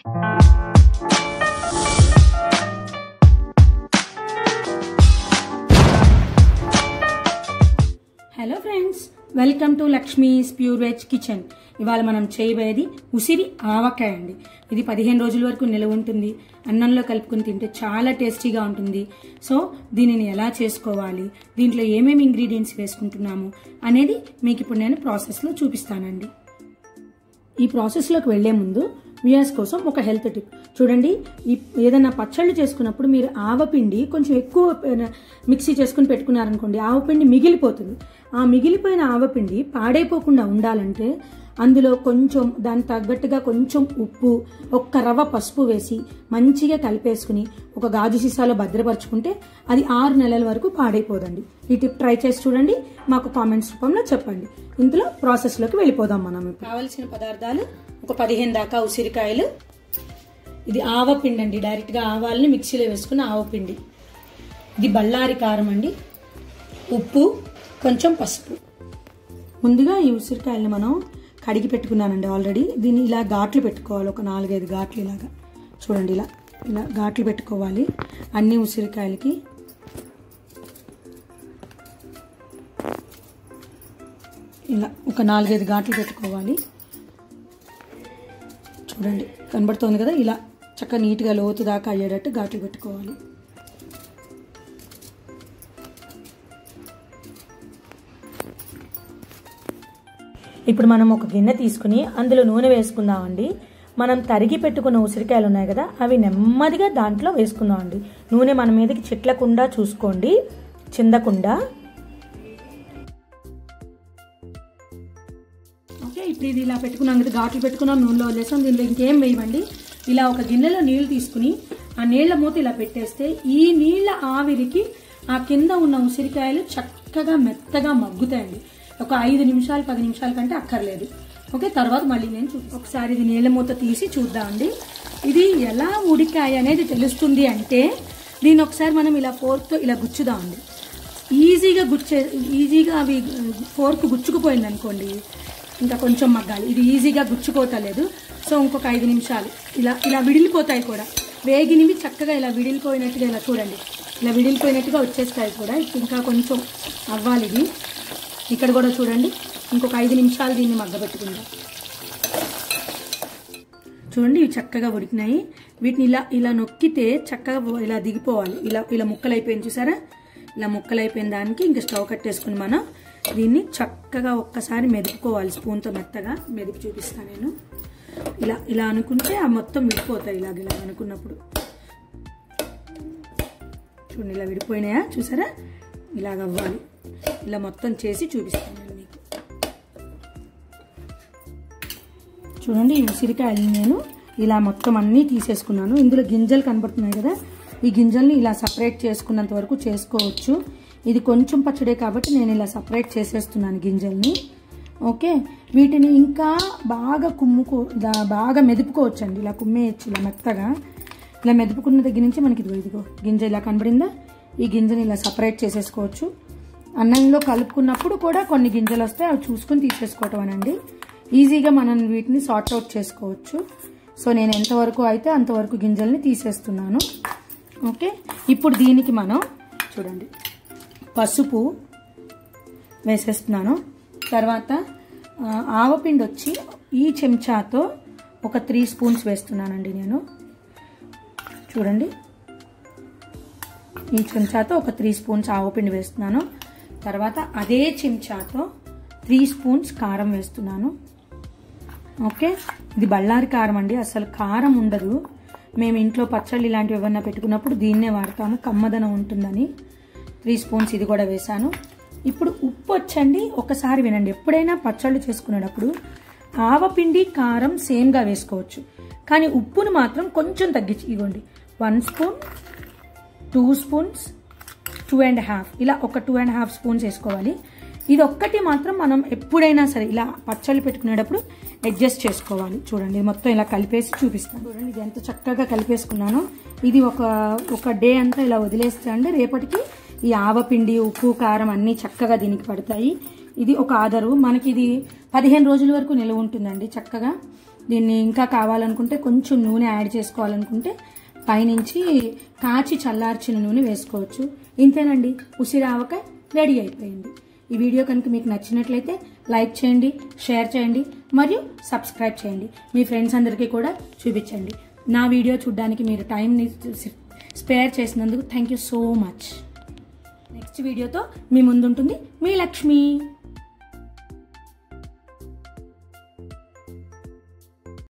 hello friends welcome to Lakshmi's pure veg kitchen ఇవాళ మనం చేయబోయేది ఉసిరి ఆవకాయ అండి ఇది పదిహేను రోజుల వరకు నిలవ ఉంటుంది అన్నంలో కలుపుకొని తింటే చాలా టేస్టీగా ఉంటుంది సో దీనిని ఎలా చేసుకోవాలి దీంట్లో ఏమేమి ఇంగ్రీడియంట్స్ వేసుకుంటున్నాము అనేది మీకు ఇప్పుడు నేను ప్రాసెస్లో చూపిస్తానండి ఈ ప్రాసెస్లోకి వెళ్లే ముందు వ్యూయర్స్ కోసం ఒక హెల్త్ టిప్ చూడండి ఈ ఏదైనా పచ్చళ్ళు చేసుకున్నప్పుడు మీరు ఆవపిండి కొంచెం ఎక్కువ ఆ, మిక్సీ చేసుకుని పెట్టుకున్నారనుకోండి ఆవపిండి మిగిలిపోతుంది ఆ మిగిలిపోయిన ఆవపిండి పాడైపోకుండా ఉండాలంటే అందులో కొంచెం దానికి తగ్గట్టుగా కొంచెం ఉప్పు ఒక్క రవ్వ పసుపు వేసి మంచిగా కలిపేసుకుని ఒక గాజు సీసాలో భద్రపరుచుకుంటే అది ఆరు నెలల వరకు పాడైపోదండి ఈ టిప్ ట్రై చేసి చూడండి మాకు కామెంట్స్ రూపంలో చెప్పండి ఇందులో ప్రాసెస్లోకి వెళ్ళిపోదాం మనం ఇప్పుడు కావలసిన పదార్థాలు ఒక పదిహేను దాకా ఉసిరికాయలు ఇది ఆవపిండి అండి డైరెక్ట్గా ఆవాలని మిక్సీలో వేసుకున్న ఆవపిండి ఇది బళ్ళారి కారం అండి ఉప్పు కొంచెం పసుపు ముందుగా ఈ ఉసిరికాయలను మనం కడిగి పెట్టుకున్నానండి ఆల్రెడీ దీన్ని ఇలా ఘాట్లు పెట్టుకోవాలి ఒక నాలుగైదు ఘాట్లు ఇలాగా చూడండి ఇలా ఇలా ఘాట్లు పెట్టుకోవాలి అన్ని ఉసిరికాయలకి ఇలా ఒక నాలుగైదు ఘాట్లు పెట్టుకోవాలి చూడండి కనబడుతోంది కదా ఇలా చక్కగా నీట్గా లోతు దాకా అయ్యేటట్టు ఘాట్లు పెట్టుకోవాలి ఇప్పుడు మనం ఒక గిన్నె తీసుకుని అందులో నూనె వేసుకుందామండి మనం తరిగి పెట్టుకున్న ఉసిరికాయలు ఉన్నాయి కదా అవి నెమ్మదిగా దాంట్లో వేసుకుందామండి నూనె మన మీదకి చిట్లకుండా చూసుకోండి చిందకుండా ఓకే ఇప్పుడు ఇది ఇలా పెట్టుకున్నాం కదా ఘాట్లు పెట్టుకున్నాం నూనెలో వదిలేసాం దీనిలో ఇంకేం వేయమండి ఇలా ఒక గిన్నెలో నీళ్లు తీసుకుని ఆ నీళ్ల మూత ఇలా పెట్టేస్తే ఈ నీళ్ల ఆవిరికి ఆ కింద ఉన్న ఉసిరికాయలు చక్కగా మెత్తగా మగ్గుతాయండి ఒక ఐదు నిమిషాలు పది నిమిషాల కంటే అక్కర్లేదు ఓకే తర్వాత మళ్ళీ నేను చూ ఒకసారి ఇది నీళ్ళ మూత తీసి చూద్దామండి ఇది ఎలా ఉడికాయి అనేది తెలుస్తుంది అంటే దీన్ని ఒకసారి మనం ఇలా ఫోర్క్తో ఇలా గుచ్చుదామండి ఈజీగా గుచ్చే ఈజీగా అవి ఫోర్క్ గుచ్చుకుపోయింది అనుకోండి ఇంకా కొంచెం మగ్గాలి ఇది ఈజీగా గుచ్చుకోతలేదు సో ఇంకొక ఐదు నిమిషాలు ఇలా ఇలా విడిలిపోతాయి కూడా వేగినవి చక్కగా ఇలా విడిలిపోయినట్టుగా ఇలా చూడండి ఇలా విడిలిపోయినట్టుగా వచ్చేస్తాయి కూడా ఇప్పుడు ఇంకా కొంచెం అవ్వాలి ఇది ఇక్కడ కూడా చూడండి ఇంకొక ఐదు నిమిషాలు దీన్ని మగ్గబెట్టుకుందాం చూడండి ఇవి చక్కగా ఉడికినాయి వీటిని ఇలా ఇలా నొక్కితే చక్కగా ఇలా దిగిపోవాలి ఇలా ఇలా ముక్కలు అయిపోయింది చూసారా ఇలా ముక్కలు అయిపోయిన దానికి ఇంకా స్టవ్ కట్టేసుకుని మనం దీన్ని చక్కగా ఒక్కసారి మెదుపుకోవాలి స్పూన్తో మెత్తగా మెదిపి చూపిస్తాను నేను ఇలా ఇలా అనుకుంటే ఆ మొత్తం విడిపోతాయి ఇలాగ ఇలా అనుకున్నప్పుడు చూడండి ఇలా విడిపోయినాయా చూసారా ఇలాగ అవ్వాలి ఇలా మొత్తం చేసి చూపిస్తాను నేను మీకు చూడండి ఈ ఉసిరికాయలు నేను ఇలా మొత్తం అన్నీ తీసేసుకున్నాను ఇందులో గింజలు కనబడుతున్నాయి కదా ఈ గింజల్ని ఇలా సపరేట్ చేసుకున్నంత వరకు చేసుకోవచ్చు ఇది కొంచెం పచ్చడే కాబట్టి నేను ఇలా సపరేట్ చేసేస్తున్నాను గింజల్ని ఓకే వీటిని ఇంకా బాగా కుమ్ముకో దా- బాగా మెదుపుకోవచ్చు అండి ఇలా కుమ్మేయచ్చు ఇలా మెత్తగా ఇలా మెదుపుకున్న దగ్గర నుంచి మనకి ఇదిగో ఇదిగో గింజ ఇలా కనబడిందా ఈ గింజని ఇలా సపరేట్ చేసేసుకోవచ్చు అన్నంలో కలుపుకున్నప్పుడు కూడా కొన్ని గింజలు వస్తాయి అవి చూసుకొని తీసేసుకోవటం అనండి ఈజీగా మనం వీటిని సార్ట్ అవుట్ చేసుకోవచ్చు సో నేను ఎంతవరకు అయితే అంతవరకు గింజల్ని తీసేస్తున్నాను ఓకే ఇప్పుడు దీనికి మనం చూడండి పసుపు వేసేస్తున్నాను తర్వాత ఆ, ఆవపిండి వచ్చి ఈ చెంచాతో ఒక త్రీ స్పూన్స్ వేస్తున్నానండి నేను చూడండి ఈ చెంచాతో ఒక త్రీ స్పూన్స్ ఆవపిండి వేస్తున్నాను తర్వాత అదే చెంచాతో త్రీ స్పూన్స్ కారం వేస్తున్నాను ఓకే ఇది బళ్ళారి కారం అండి అసలు కారం ఉండదు మేము ఇంట్లో పచ్చళ్ళు ఇలాంటివి ఏమన్నా పెట్టుకున్నప్పుడు దీన్నే వాడతాము కమ్మదనం ఉంటుందని త్రీ స్పూన్స్ ఇది కూడా వేసాను ఇప్పుడు ఉప్పు వచ్చండి ఒకసారి వినండి ఎప్పుడైనా పచ్చళ్ళు చేసుకునేటప్పుడు ఆవపిండి కారం సేమ్గా వేసుకోవచ్చు కానీ ఉప్పును మాత్రం కొంచెం తగ్గించి ఇవ్వండి one spoon two spoons two and half ఇలా ఒక టూ అండ్ హాఫ్ స్పూన్స్ వేసుకోవాలి ఇది ఒక్కటి మాత్రం మనం ఎప్పుడైనా సరే ఇలా పచ్చళ్ళు పెట్టుకునేటప్పుడు అడ్జస్ట్ చేసుకోవాలి చూడండి ఇది మొత్తం ఇలా కలిపేసి చూపిస్తాను చూడండి ఇది ఎంత చక్కగా కలిపేసుకున్నానో ఇది ఒక ఒక డే అంతా ఇలా వదిలేస్తే అండి రేపటికి ఈ ఆవపిండి ఉప్పు కారం అన్నీ చక్కగా దీనికి పడతాయి ఇది ఒక ఆధారు మనకి ఇది పదిహేను రోజుల వరకు నిల్వ ఉంటుందండి చక్కగా దీన్ని ఇంకా కావాలనుకుంటే కొంచెం నూనె యాడ్ చేసుకోవాలనుకుంటే పైనుంచి కాచి చల్లార్చిన నూనె వేసుకోవచ్చు ఇంతేనండి ఉసిరి ఆవకాయ రెడీ అయిపోయింది ఈ వీడియో కనుక మీకు నచ్చినట్లయితే లైక్ చేయండి షేర్ చేయండి మరియు సబ్స్క్రైబ్ చేయండి మీ ఫ్రెండ్స్ అందరికీ కూడా చూపించండి నా వీడియో చూడడానికి మీరు టైంని స్పేర్ చేసినందుకు thank you so much next వీడియోతో మీ ముందుంటుంది మీ లక్ష్మి